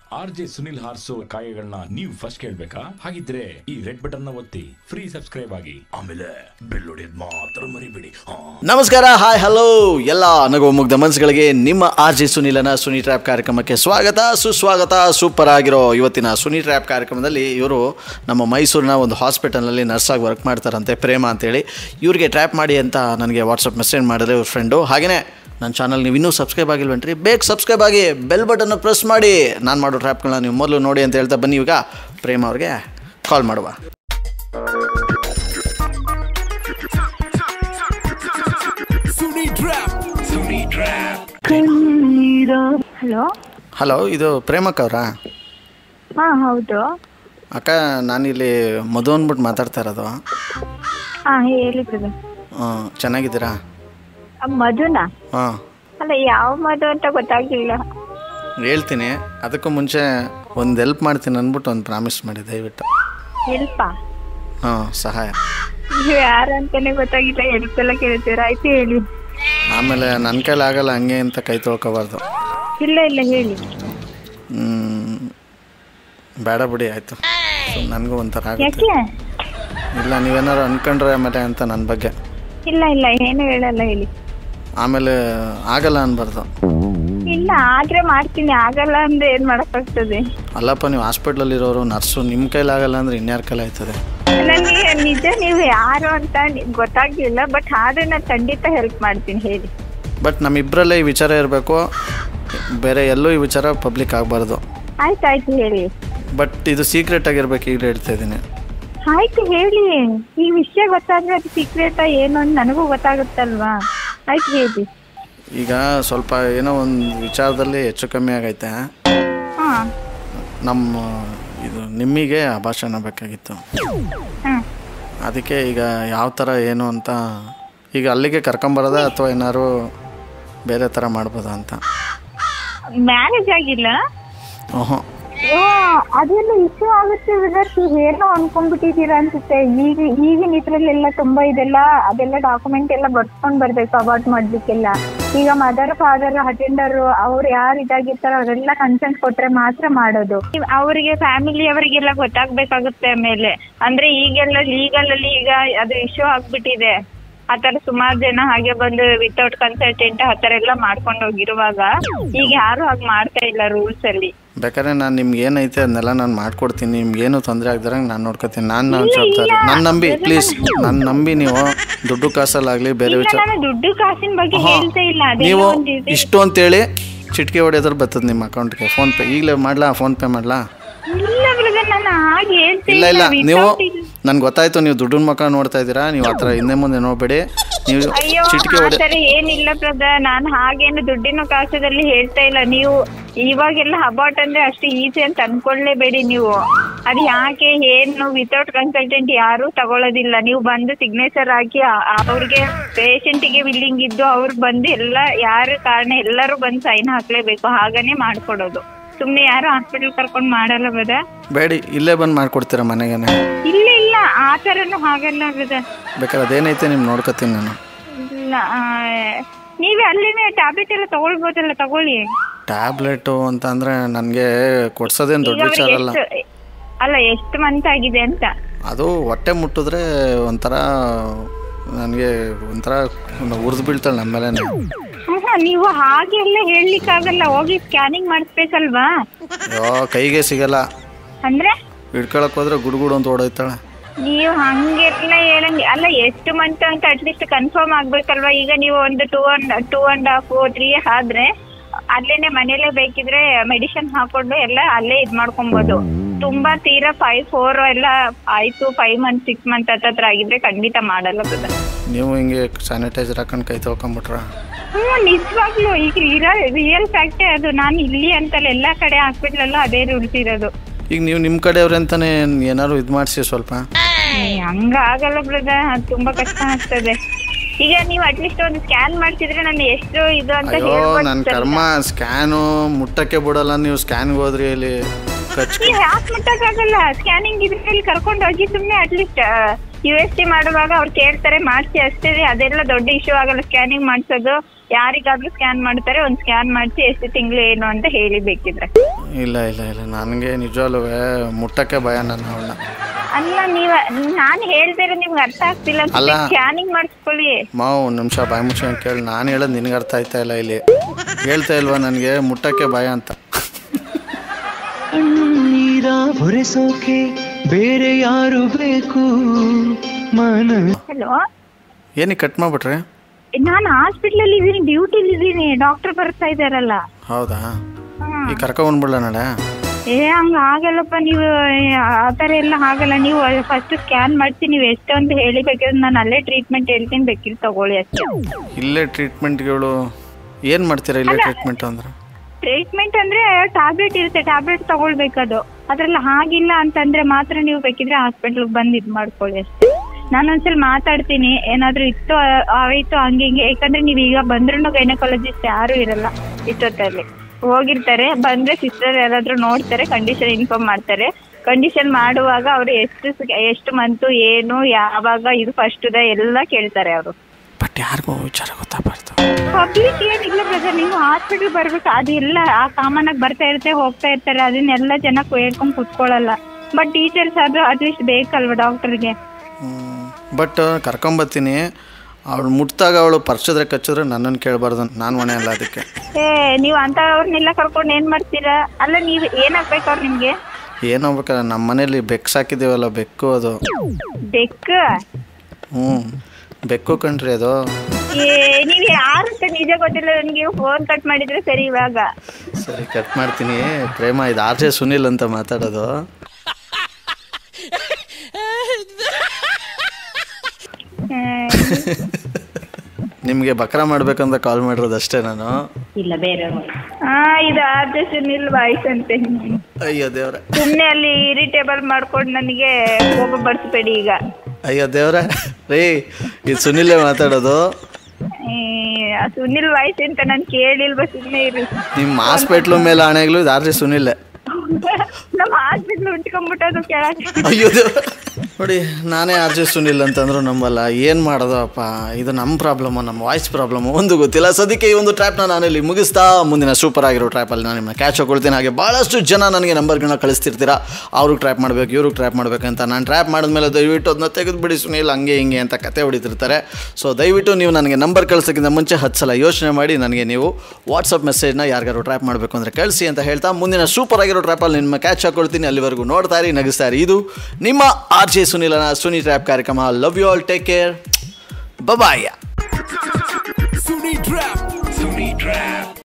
R J Sunil ಹಾರ್ಸೋ ಕಾಯಗಳನ್ನ ನೀವು ಫಸ್ಟ್ ಕೇಳ್ಬೇಕಾ ಹಾಗಿದ್ರೆ ಈ ರೆಡ್ ಬಟನ್ ನ ಒತ್ತಿ ಫ್ರೀ ಸಬ್ಸ್ಕ್ರೈಬ್ ಆಗಿ ಆಮೇಲೆ ಬೆಲ್ ಹೊಡೆಯೋದ್ ಮಾತ್ರ ಮರಿಬೇಡಿ ಹಾ ನಮಸ್ಕಾರ ಹಾಯ್ ಹಲೋ ಎಲ್ಲ ನಗು ಮುಗ್ಧ ಮನಸ್ಸುಗಳಿಗೆ ನಿಮ್ಮ ಆರ್ ಜಿ ಸುನಿಲನ ಸುನಿ ಟ್ರ್ಯಾಪ್ ಕಾರ್ಯಕ್ರಮಕ್ಕೆ ಸ್ವಾಗತ ಸುಸ್ವಾಗತ ಸೂಪರ್ ಆಗಿರೋ ಇವತ್ತಿನ ಸುನಿ ಟ್ರ್ಯಾಪ್ ಕಾರ್ಯಕ್ರಮದಲ್ಲಿ ಇವರು ನಮ್ಮ ಮೈಸೂರಿನ ಒಂದು ಹಾಸ್ಪಿಟಲ್ನಲ್ಲಿ ನರ್ಸಾಗಿ ವರ್ಕ್ ಮಾಡ್ತಾರಂತೆ ಪ್ರೇಮ ಅಂತೇಳಿ ಇವ್ರಿಗೆ ಟ್ರ್ಯಾಪ್ ಮಾಡಿ ಅಂತ ನನಗೆ ವಾಟ್ಸಪ್ ಮೆಸೇಜ್ ಮಾಡಿದ್ರೆ ಇವ್ರ ಫ್ರೆಂಡು ಹಾಗೆಯೇ ನನ್ನ ಚಾನಲ್ ನೀವು ಇನ್ನೂ ಸಬ್ಸ್ಕ್ರೈಬ್ ಆಗಿಲ್ವೇನ್ರಿ ಬೇಗ ಸಬ್ಸ್ಕ್ರೈಬ್ ಆಗಿ ಬೆಲ್ ಬಟನ್ನ ಪ್ರೆಸ್ ಮಾಡಿ ನಾನು ಮಾಡೋ ಟ್ರ್ಯಾಪ್ಗಳನ್ನ ನೀವು ಮೊದಲು ನೋಡಿ ಅಂತ ಹೇಳ್ತಾ ಬನ್ನಿ ಈಗ ಪ್ರೇಮ ಅವ್ರಿಗೆ ಕಾಲ್ ಮಾಡುವ ಹಲೋ ಹಲೋ ಇದು ಪ್ರೇಮಕ್ ಅವರಾ ಹಾ ಹೌದು ಅಕ್ಕ ನಾನಿಲ್ಲಿ ಮಧು ಅಂದ್ಬಿಟ್ಟು ಮಾತಾಡ್ತಾ ಇರೋದು ಹಾ ಹೇಳಿ ಬ್ರದರ್ ಹಾಂ ಚೆನ್ನಾಗಿದ್ದೀರಾ ಮಧುನಾ ಹಾಂ ಅಲ್ಲ ಯಾವ ಮಧು ಅಂತ ಗೊತ್ತಾಗ್ಲಿಲ್ಲ ಹೇಳ್ತೀನಿ ಅದಕ್ಕೂ ಮುಂಚೆ ಒಂದು ಹೆಲ್ಪ್ ಮಾಡ್ತೀನಿ ಅಂದ್ಬಿಟ್ಟು ಒಂದು ಪ್ರಾಮಿಸ್ ಮಾಡಿ ದಯವಿಟ್ಟು ಹೆಲ್ಪ ಹಾಂ ಸಹಾಯ ನೀವು ಯಾರು ಅಂತಾನೆ ಗೊತ್ತಾಗಿಲ್ಲ ಹೆಲ್ಪ್ ಎಲ್ಲ ಕೇಳ್ತೀರಾ ಆಯ್ತು ಹೇಳಿ ಆಮೇಲೆ ನನ್ನ ಕೈಲಿ ಆಗಲ್ಲ ಹಂಗೆ ಅಂತ ಕೈ ತೊಳ್ಕೊಬಾರ್ದು ಇಲ್ಲ ಇಲ್ಲ ಹೇಳಿ ಹ್ಮ್, ಬೇಡ ಬಿಡಿ ಆಯಿತು ನನಗೂ ಒಂಥರ ಆಗುತ್ತೆ ಯಾಕೆ ಇಲ್ಲ ನೀವೇನಾದ್ರು ಅನ್ಕೊಂಡ್ರೆ ಆಮೇಲೆ ಅಂತ ನನ್ನ ಬಗ್ಗೆ ಇಲ್ಲ ಇಲ್ಲ ಏನು ಹೇಳಲ್ಲ ಹೇಳಿ ಆಮೇಲೆ ಆಗಲ್ಲ ಅನ್ಬಾರ್ದು ಇಲ್ಲ ಆದ್ರೆ ಮಾಡ್ತೀನಿ ಆಗಲ್ಲ ಅಂದ್ರೆ ಏನ್ ಮಾಡಕ್ಕಾಗ್ತದೆ ಅಲ್ಲಪ್ಪ ನೀವು ಹಾಸ್ಪಿಟ್ಲಲ್ಲಿರೋರು ನರ್ಸು ನಿಮ್ಮ ಕೈಲಾಗಲ್ಲ ಅಂದ್ರೆ ಇನ್ಯಾರ ಕೈಲಿ ಆಯ್ತದೆ ನನಗೆ ನಿಜ ನೀವು ಯಾರು ಅಂತ ನಿ- ಗೊತ್ತಾಗ್ಲಿಲ್ಲ ಬಟ್ ಆದ್ರೆ ನಾನು ಖಂಡಿತ ಹೆಲ್ಪ್ ಮಾಡ್ತೀನಿ ಹೇಳಿ ಬಟ್ ನಮ್ಮಿಬ್ಬರಲ್ಲೇ ಈ ವಿಚಾರ ಇರಬೇಕು ಬೇರೆ ಎಲ್ಲೂ ಈ ವಿಚಾರ ಪಬ್ಲಿಕ್ ಆಗಬಾರ್ದು ಆಯ್ತು ಆಯ್ತು ಹೇಳಿ ಬಟ್ ಇದು ಸೀಕ್ರೆಟ್ ಆಗಿರ್ಬೇಕು ಈಗ ಹೇಳ್ತಾ ಇದ್ದೀನಿ ಆಯ್ತು ಹೇಳಿ ಈ ವಿಷಯ ಗೊತ್ತಾದ್ರೆ ಅದು ಸೀಕ್ರೆಟ್ ಏನು ಅಂತ ನನಗೂ ಗೊತ್ತಾಗುತ್ತಲ್ವಾ ಆಯ್ತು ಹೇಳಿ ಈಗ ಸ್ವಲ್ಪ ಏನೋ ಒಂದು ವಿಚಾರದಲ್ಲಿ ಹೆಚ್ಚು ಕಮ್ಮಿ ಆಗೈತೆ ಹಾ ನಮ್ಮ ಇದು ನಿಮ್ಮಿಗೆ ಭಾಷಣ ಬೇಕಾಗಿತ್ತು ಹಾ ಅದಕ್ಕೆ ಈಗ ಯಾವ ಥರ ಏನು ಅಂತ ಈಗ ಅಲ್ಲಿಗೆ ಕರ್ಕೊಂಬರೋದ ಅಥವಾ ಏನಾದ್ರು ಬೇರೆ ಥರ ಮಾಡ್ಬೋದಾ ಅಂತ ಮ್ಯಾರೇಜ್ ಆಗಿಲ್ಲ ಓಹೋ ಓ ಅದೆಲ್ಲ ಇಶ್ಯೂ ಆಗುತ್ತೆ ವಿದರ್ಶ್ ಏನೋ ಅನ್ಕೊಂಡ್ಬಿಟ್ಟಿದ್ದೀರಾ ಅನ್ಸುತ್ತೆ ಈಗ ಈಗಿನ ಇದ್ರಲ್ಲೆಲ್ಲ ತುಂಬಾ ಇದೆಲ್ಲ ಅದೆಲ್ಲ ಡಾಕ್ಯುಮೆಂಟ್ ಎಲ್ಲ ಬರ್ಸ್ಕೊಂಡ್ ಬರ್ಬೇಕು ಅವಾರ್ಡ್ ಮಾಡ್ಲಿಕ್ಕೆಲ್ಲ ಈಗ ಮದರ್ ಫಾದರ್ ಅಟೆಂಡರ್ ಅವ್ರು ಯಾರು ಇದಾಗಿರ್ತಾರೋ ಅವರೆಲ್ಲ ಕನ್ಸೆಂಟ್ ಕೊಟ್ರೆ ಮಾತ್ರ ಮಾಡೋದು ಇವ್- ಅವ್ರಿಗೆ ಫ್ಯಾಮಿಲಿ ಅವರಿಗೆಲ್ಲ ಗೊತ್ತಾಗ್ಬೇಕಾಗುತ್ತೆ ಆಮೇಲೆ ಅಂದ್ರೆ ಈಗೆಲ್ಲ ಲೀಗಲ್ ಅಲ್ಲಿ ಈಗ ಅದು ಇಶ್ಯೂ ಆಗ್ಬಿಟ್ಟಿದೆ ಆತರ ಸುಮಾರು ಜನ ಹಾಗೆ ಬಂದು ವಿತೌಟ್ ಕನ್ಸಲ್ಟೆಂಟ್ ಆತರ ಎಲ್ಲ ಮಾಡ್ಕೊಂಡು ಹೋಗಿರುವಾಗ ಈಗ ಯಾರು ಹಾಗೆ ಮಾಡ್ತಾ ಇಲ್ಲ ರೂಲ್ಸ್ ಅಲ್ಲಿ ಬೇಕಾದ್ರೆ ನಾನು ನಿಮ್ಗೆ ಏನೈತೆ ಅದನ್ನೆಲ್ಲ ನಾನು ಮಾಡ್ಕೊಡ್ತೀನಿ ನಿಮ್ಗೆ ಏನು ತೊಂದರೆ ಆಗ್ದಿರಂಗೆ ನಾನು ನೋಡ್ಕೊತೀನಿ ನಾನು ನಾನು ಜವಾಬ್ದಾರಿ ನನ್ನ ನಂಬಿ ಪ್ಲೀಸ್ ನನ್ನ ನಂಬಿ ನೀವು ದುಡ್ಡು ಕಾಸಲ್ಲಾಗಲಿ ಬೇರೆ ಇಲ್ಲ ವಿಚಾರ ನಾನು ದುಡ್ಡು ಕಾಸಿನ ಬಗ್ಗೆ ಹಾ. ಹೇಳ್ತಾ ಇಲ್ಲ ಅದೆಲ್ಲ ನೀವು ಒಂದು ಇದೆ. ಇಷ್ಟು ಅಂತೇಳಿ ಚಿಟಿಕೆ ಹೊಡೆಯೋದ್ರ ಬರ್ತದೆ ನಿಮ್ಮ ಅಕೌಂಟ್ಗೆ ಫೋನ್ಪೇ ಈಗಲೇ ಮಾಡ್ಲಾ ಫೋನ್ಪೇ ಮಾಡ್ಲಾ ಇಲ್ಲ ಬ್ರದರ್ ನಾನು ಹಾಗೆ ಹೇಳ್ತಾ ಇಲ್ಲ ಇಲ್ಲ ನೀವು without ಇಲ್ಲ. ನನ್ಗೆ ಗೊತ್ತಾಯ್ತು ನೀವು ದುಡ್ಡಿನ ಮಕ್ಕ ನೋಡ್ತಾ ಇದ್ದೀರಾ ನೀವು ಆ ಥರ ಹಿಂದೆ ಮುಂದೆ ನೋಡಬೇಡಿ ನೀವು ಅಯ್ಯೋ ಚಿಟಿಕೆ ಹೊಡೆ ಆತರ ಏನಿಲ್ಲ ಬ್ರದರ್ ನಾನು ಹಾಗೇನು ದುಡ್ಡಿನ ಕಾಸದಲ್ಲಿ ಹೇಳ್ತಾ ಇಲ್ಲ ನೀವು ಇವಾಗೆಲ್ಲ ಅಬೌಟ್ ಅಂದ್ರೆ ಅಷ್ಟು ಈಸಿ ಅಂತ ಅನ್ಕೊಳ್ಳೇಬೇಡಿ ನೀವು ಅದು ಯಾಕೆ ಏನು ವಿತೌಟ್ ಕನ್ಸಲ್ಟೆಂಟ್ ಯಾರು ತಗೊಳ್ಳೋದಿಲ್ಲ ನೀವು ಬಂದು ಸಿಗ್ನೇಚರ್ ಹಾಕಿ ಆ- ಅವ್ರಿಗೆ ಪೇಷಂಟಿಗೆ ವಿಲ್ಲಿಂಗ್ ಇದ್ದು ಅವ್ರು ಬಂದು ಎಲ್ಲ ಯಾರ ಕಾರಣ ಎಲ್ಲರೂ ಬಂದು ಸೈನ್ ಹಾಕ್ಲೇಬೇಕು ಹಾಗನೇ ಮಾಡ್ಕೊಡೋದು ಸುಮ್ನೆ ಯಾರು ಹಾಸ್ಪಿಟಲ್ ಕರ್ಕೊಂಡು ಮಾಡಲ್ಲ ಬದ ಬೇಡಿ ಇಲ್ಲೇ ಬಂದು ಮಾಡ್ಕೊಡ್ತೀರಾ ಮನೆಗೇನೆ ಇಲ್ಲ ಇಲ್ಲ ಆ ಥರನೂ ಹಾಗಲ್ಲ ಬ್ರದರ್ ಬೇಕಾದ್ರೆ ಅದೇನೈತೆ ನಿಮ್ಗೆ ನೋಡ್ಕೊತೀನಿ ನಾನು ಇಲ್ಲ ಆ, ನೀವೇ ಅಲ್ಲಿನೇ ಟ್ಯಾಬ್ಲೆಟ್ ಎಲ್ಲ ತಗೊಳ್ಬೋದಲ್ಲ ತಗೊಳ್ಳಿ ಟ್ಯಾಬ್ಲೆಟು ಅಂತ ಅಂದರೆ ನನಗೆ ಕೊಡ್ಸೋದೇನು ದೊಡ್ಡ ಈಗ ವಿಚಾರ ಅವ್ರಿಗೆ ಅಲ್ಲ ಎಷ್ಟು ಅಲ್ಲ ಎಷ್ಟು ಮಂತ್ ಆಗಿದೆ ಅಂತ ಅದು ಹೊಟ್ಟೆ ಮುಟ್ಟಿದ್ರೆ ಒಂಥರ ನನಗೆ ಒಂಥರ ಉರಿದು ಬೀಳ್ತಾಳೆ ನಮ್ಮ ಮೇಲೆ ಹ್ಮ್, ನೀವು ಹಾಗೆಲ್ಲ ಹೇಳಲಿಕ್ಕಾಗಲ್ಲ ಹೋಗಿ ಸ್ಕ್ಯಾನಿಂಗ್ ಮಾಡಿಸ್ಬೇಕಲ್ವಾ ಅಯ್ಯೋ ಕೈಗೆ ಸಿಗಲ್ಲ ಅಂದ್ರೆ ಹಿಡ್ಕೊಳಕ್ ಹೋದ್ರೆ ಗುಡುಗುಡು ಅಂತ ಓಡೋಯ್ತಾಳೆ ನೀವು ಹಂಗೆಲ್ಲ ಹೇಳಂಗಿ ಅಲ್ಲ ಎಷ್ಟು ಮಂತ್ ಅಂತ ಅಟ್ಲೀಸ್ಟ್ ಕನ್ಫರ್ಮ್ ಆಗ್ಬೇಕಲ್ವಾ ಈಗ ನೀವು ಒಂದು two and two and half three ಆದ್ರೆ ಅಲ್ಲೇನೆ ಮನೇಲೆ ಬೇಕಿದ್ರೆ ಮೆಡಿಸಿನ್ ಹಾಕೊಂಡು ಎಲ್ಲ ಅಲ್ಲೇ ಇದ್ ಮಾಡ್ಕೊಬೋದು ತುಂಬಾ ತೀರಾ ಫೈವ್ ಫೋರ್ ಎಲ್ಲ ಆಯ್ತು ಫೈವ್ ಮಂತ್ ಸಿಕ್ಸ್ ಮಂತ್ ಹತ್ತತ್ರ ಆಗಿದ್ರೆ ಖಂಡಿತ ಮಾಡಲ್ಲ ಬ್ರದರ್ ನೀವು ಹಿಂಗೆ ಸ್ಯಾನಿಟೈಸರ್ ಹಾಕೊಂಡು ಕೈ ತೊಳ್ಕೊಂಬಿಟ್ರ ಹ್ಞೂ ನಿಜವಾಗ್ಲು ಈಗ ಇರೋ ರಿಯಲ್ ಫ್ಯಾಕ್ಟೇ ಅದು ನಾನು ಇಲ್ಲಿ ಅಂತಲ್ಲ ಎಲ್ಲಾ ಕಡೆ ಹಾಸ್ಪಿಟ್ಲ್ ಅಲ್ಲೂ ಅದೇ ರೂಲ್ಸ್ ಇರೋದು ಈಗ ನೀವು ನಿಮ್ಮ ಕಡೆಯವ್ರೆ ಅಂತಾನೆ ಏನಾದ್ರು ಇದು ಮಾಡಿಸಿ ಸ್ವಲ್ಪ ಏ, ಹಂಗ ಆಗಲ್ಲ ಬ್ರದರ್ ಅದು ತುಂಬಾ ಕಷ್ಟ ಆಗ್ತದೆ ಈಗ ನೀವು ಅಟ್ಲೀಸ್ಟ್ ಒಂದು ಸ್ಕ್ಯಾನ್ ಮಾಡ್ತಿದ್ರೆ ನಾನು ಎಷ್ಟು ಇದು ಅಂತ ಅಯ್ಯೋ ನನ್ನ ಹೇಳ್ಬೋದು ಕರ್ಮ ಸ್ಕ್ಯಾನು ಮುಟ್ಟಕ್ಕೆ ಬಿಡಲ್ಲ ನೀವು ಸ್ಕ್ಯಾನ್ಗೆ ಹೋದ್ರಿ ಇಲ್ಲಿ ಕಚ್ ನೀವು ಯಾಕೆ ಮುಟ್ಟಕ್ಕಾಗಲ್ಲ ಸ್ಕ್ಯಾನಿಂಗ್ ಇದ್ರಲ್ಲಿ ಕರ್ಕೊಂಡು ಹೋಗಿ ಸುಮ್ಮನೆ ಅಟ್ಲೀಸ್ಟ್ ಯು ಎಸ್ ಟಿ ಮಾಡುವಾಗ ಅವ್ರು ಕೇಳ್ತಾರೆ ಮಾಡಿಸಿ ಅಷ್ಟೇ ಅದೆಲ್ಲ ದೊಡ್ಡ ಇಶ್ಯೂ ಆಗಲ್ಲ ಸ್ಕ್ಯಾನಿಂಗ್ ಮಾಡಿಸೋದು ಯಾರಿಗಾದ್ರೂ ಸ್ಕ್ಯಾನ್ ಮಾಡ್ತಾರೆ ಒಂದ್ ಸ್ಕ್ಯಾನ್ ಮಾಡಿಸಿ ಎಷ್ಟು ತಿಂಗಳು ಏನು ಅಂತ ಹೇಳಿ ಬೇಕಿದ್ರೆ ಇಲ್ಲ ಇಲ್ಲ ಇಲ್ಲ ನನಗೆ ನಿಜವಾಗ್ಲೂ ಮುಟ್ಟಕ್ಕೆ ಭಯ ನನ್ನ ಅವಳನ್ನ ಅಲ್ಲ ನೀವ ನಾನ್ ಹೇಳ್ದಿರ ನಿಮ್ಗೆ ಅರ್ಥ ಆಗ್ತಿಲ್ಲ ಅಲ್ಲ. ಸ್ಕ್ಯಾನಿಂಗ್ ಮಾಡಿಸ್ಕೊಳ್ಳಿ ಮಾವು ಒಂದು ನಿಮಿಷ ಬಾಯಿ ಮುಚ್ಕೊಂಡು ಕೇಳಿ ನಾನು ಹೇಳೋದು ನಿನಗೆ ಅರ್ಥ ಆಯ್ತಾ ಇಲ್ಲ ಇಲ್ಲಿ ಹೇಳ್ತಾ ಇಲ್ವಾ ನನಗೆ ಮುಟ್ಟಕ್ಕೆ ಭಯ ಅಂತ ನೀರ ಹೊರೆಸೋಕೆ ಬೇರೆ ಯಾರು ಬೇಕು ಮನ ಹಲೋ ಏನಕ್ಕೆ ಕಟ್ ಮಾಡ್ಬಿಟ್ರೆ ನಾನು ಹಾಸ್ಪಿಟ್ಲಲ್ಲಿ ಇದೀನಿ ಡ್ಯೂಟಿಲಿ ಇದೀನಿ ಡಾಕ್ಟರ್ ಬರ್ತಾ ಇದಾರಲ್ಲ ಹೌದಾ ಈಗ ಕರ್ಕೊಂಡ್ಬಿಡ್ಲ ನಾಳೆ ಏ ಹಂಗ ಆಗಲ್ಲಪ್ಪ ನೀವು ಏ, ಆ ಥರ ಎಲ್ಲ ಆಗಲ್ಲ ನೀವು ಫಸ್ಟ್ ಸ್ಕ್ಯಾನ್ ಮಾಡಿಸಿ ನೀವು ಎಷ್ಟು ಅಂತ ಹೇಳಿ ಬೇಕಿದ್ರೆ ನಾನು ಅಲ್ಲೇ ಟ್ರೀಟ್ಮೆಂಟ್ ಹೇಳ್ತೀನಿ ಬೇಕಿದ್ರೆ ತಗೊಳ್ಳಿ ಅಷ್ಟೇ ಇಲ್ಲೇ ಟ್ರೀಟ್ಮೆಂಟ್ಗಳು ಏನು ಮಾಡ್ತೀರಾ ಇಲ್ಲೇ ಟ್ರೀಟ್ಮೆಂಟ್ ಅಂದ್ರೆ ಟ್ರೀಟ್ಮೆಂಟ್ ಅಂದ್ರೆ ಟ್ಯಾಬ್ಲೆಟ್ ಇರುತ್ತೆ ಟ್ಯಾಬ್ಲೆಟ್ ತಗೊಳ್ಬೇಕದು ಅದ್ರಲ್ಲಿ ಹಾಗಿಲ್ಲ ಅಂತಂದ್ರೆ ಮಾತ್ರ ನೀವು ಬೇಕಿದ್ರೆ ಹಾಸ್ಪಿಟ್ಲಿಗೆ ಬಂದು ಇದು ಮಾಡ್ಕೊಳ್ಳಿ ಅಷ್ಟೇ ನಾನು ಒಂದ್ಸಲ ಮಾತಾಡ್ತೀನಿ ಏನಾದ್ರೂ ಇತ್ತು ಆ- ಆಯ್ತು ಹಂಗೆ ಹಿಂಗೆ ಯಾಕಂದ್ರೆ ನೀವು ಈಗ ಬಂದ್ರೂ ಗೈನಕಾಲಜಿಸ್ಟ್ ಯಾರು ಇರಲ್ಲ ಇಷ್ಟೊತ್ತಲ್ಲಿ ಹೋಗಿರ್ತಾರೆ ಬಂದ್ರೆ ಸಿಸ್ಟರ್ ಯಾರಾದ್ರೂ ನೋಡ್ತಾರೆ ಕಂಡೀಷನ್ ಇನ್ಫಾರ್ಮ್ ಮಾಡ್ತಾರೆ ಕಂಡೀಷನ್ ಮಾಡುವಾಗ ಅವ್ರು ಎಷ್ಟು ಸ- ಎಷ್ಟು ಮಂತು ಏನು ಯಾವಾಗ ಇದು ಫಸ್ಟ್ ಎಲ್ಲ ಕೇಳ್ತಾರೆ ಅವರು ಬಟ್ ಯಾರಿಗೂ ವಿಚಾರ ಗೊತ್ತಾಗ್ಬಾರ್ದು ಪಬ್ಲಿಕ್ ಏನಿಲ್ಲ ಬ್ರದರ್ ನೀವು ಹಾಸ್ಪಿಟಲ್ ಬರ್ಬೇಕು ಅದೆಲ್ಲ ಆ ಕಾಮನ್ ಆಗಿ ಬರ್ತಾ ಇರುತ್ತೆ ಹೋಗ್ತಾ ಇರ್ತಾರೆ ಅದನ್ನೆಲ್ಲ ಜನ ಹೇಳ್ಕೊಂಡ್ ಕುತ್ಕೊಳ್ಳಲ್ಲ ಬಟ್ ಟೀಚರ್ಸ್ ಆದ್ರೂ ಅಟ್ಲೀಸ್ಟ್ ಬೇಕಲ್ವಾ ಡಾಕ್ಟರ್ಗೆ ಬಟ್ ಕರ್ಕೊಂಬತ್ತೀನಿ ಅವಳು ಮುಟ್ದಾಗ ಅವಳು ಪರ್ಚದ್ರೆ ಕಚ್ಚಿದ್ರೆ ನನ್ನನ್ನು ಕೇಳಬಾರ್ದು ನಾನು ಹೊಣೆ ಅಲ್ಲ ಅದಕ್ಕೆ ಏ ನೀವು ಅಂತವ್ರನ್ನೆಲ್ಲ ಕರ್ಕೊಂಡು ಏನ್ ಮಾಡ್ತೀರಾ ಅಲ್ಲ ನೀವ್ ಏನಾಗ್ಬೇಕು ಅವ್ರು ನಿಮ್ಗೆ ಏನಾಗ್ಬೇಕಲ್ಲ ನಮ್ಮ ಮನೇಲಿ ಬೆಕ್ಕು ಸಾಕಿದ್ದೀವಲ್ಲ ಬೆಕ್ಕು ಅದು ಬೆಕ್ಕ ಹ್ಞೂ ಬೆಕ್ಕು ಕಣ್ರಿ ಅದು ಏ ನೀವ್ ಯಾರು ಅಂತ ನಿಜ ಗೊತ್ತಿಲ್ಲ ನನಗೆ ಫೋನ್ ಕಟ್ ಮಾಡಿದ್ರೆ ಸರಿ ಇವಾಗ ಸರಿ ಕಟ್ ಮಾಡ್ತೀನಿ ಪ್ರೇಮ ಇದು ಆರ್ ಜೆ ಸುನಿಲ್ ಅಂತ ಮಾತಾಡೋದು ಹ್ಮ್. ನಿಮಗೆ ಬಕ್ರ ಮಾಡ್ಬೇಕಂತ ಕಾಲ್ ಮಾಡಿರೋದು ಅಷ್ಟೇ ನಾನು ಇಲ್ಲ ಬೇರೆ ಹಾ ಇದು ಆದ್ರೆ ಸುನಿಲ್ ವಾಯ್ಸ್ ಅಂತೆ ಅಯ್ಯೋ ದೇವ್ರೆ ಸುಮ್ನೆ ಅಲ್ಲಿ ಇರಿಟೇಬಲ್ ಮಾಡ್ಕೊಂಡು ನನಗೆ ಕೋಪ ಬರ್ಸ್ಬೇಡಿ ಈಗ ಅಯ್ಯೋ ದೇವ್ರೆ ರೀ ಇದು ಸುನಿಲೇ ಮಾತಾಡೋದು ಈ, ಆ ಸುನಿಲ್ ವಾಯ್ಸ್ ಅಂತ ನಾನು ಕೇಳಿಲ್ವ ಸುಮ್ಮನೆ ಇರಿ ನಿಮ್ಮ ಹಾಸ್ಪಿಟ್ಲು ಮೇಲೆ ಆಣೆಗಳು ಇದು ಆರ್ ಜೆ ಸುನಿಲ್ಲೇ ನಮ್ಮ ಹಾಸ್ಪಿಟ್ಲ್ ಉಂಟ್ಕೊಂಡ್ಬಿಟ್ಟದು ಕೆಳಗೆ ಅಯ್ಯೋ ದೇವ್ರೆ. ನೋಡಿ ನಾನೇ ಆರ್ ಜೆ ಸುನಿಲ್ ಅಂತಂದ್ರು ನಂಬಲ್ಲ ಏನು ಮಾಡೋದು ಅಪ್ಪ ಇದು ನಮ್ಮ ಪ್ರಾಬ್ಲಮ್ಮು ನಮ್ಮ ವಾಯ್ಸ್ ಪ್ರಾಬ್ಲಮ್ಮು ಒಂದು ಗೊತ್ತಿಲ್ಲ ಸದ್ಯಕ್ಕೆ ಈ ಒಂದು ಟ್ರ್ಯಾಪ್ನ ನಾನಿಲ್ಲಿ ಮುಗಿಸ್ತಾ ಮುಂದಿನ ಸೂಪರ್ ಆಗಿರೋ ಟ್ರ್ಯಾಪಲ್ಲಿ ನಾನು ನಿಮ್ಮನ್ನ ಕ್ಯಾಚ್ ಹಾಕೊಳ್ತೀನಿ ಹಾಗೆ ಭಾಳಷ್ಟು ಜನ ನನಗೆ ನಂಬರ್ಗಳನ್ನ ಕಳಿಸ್ತಿರ್ತೀರಾ ಅವ್ರಿಗೆ ಟ್ರ್ಯಾಪ್ ಮಾಡಬೇಕು ಇವ್ರಿಗೆ ಟ್ರ್ಯಾಪ್ ಮಾಡಬೇಕಂತ ನಾನು ಟ್ರ್ಯಾಪ್ ಮಾಡಿದ್ಮೇಲೆ ದಯವಿಟ್ಟು ಅದನ್ನ ತೆಗೆದುಬಿಡಿ ಸುನಿಲ್ ಹಂಗೆ ಹಿಂಗೆ ಅಂತ ಕತೆ ಹೊಡಿತಿರ್ತಾರೆ ಸೊ ದಯವಿಟ್ಟು ನೀವು ನನಗೆ ನಂಬರ್ ಕಳ್ಸೋಕ್ಕಿಂತ ಮುಂಚೆ ಹತ್ತು ಸಲ ಯೋಚನೆ ಮಾಡಿ ನನಗೆ ನೀವು ವಾಟ್ಸಪ್ ಮೆಸೇಜ್ನ ಯಾರಿಗಾರು ಟ್ರ್ಯಾಪ್ ಮಾಡಬೇಕು ಅಂದರೆ ಕಳಿಸಿ ಅಂತ ಹೇಳ್ತಾ ಮುಂದಿನ ಸೂಪರ್ ಆಗಿರೋ ಟ್ರ್ಯಾಪಲ್ಲಿ ನಿಮ್ಮ ಕ್ಯಾಚ್ ಹಾಕೊಳ್ತೀನಿ ಅಲ್ಲಿವರೆಗೂ ನೋಡ್ತಾ ಇರಿ ನಗಿಸ್ತಾ ಇರಿ ಇದು ನಿಮ್ಮ ಆರ್ ಜೆ ಸುನಿಲನ ಸುನಿ ಟ್ರ್ಯಾಪ್ ಕಾರ್ಯಕ್ರಮ love you all take care bye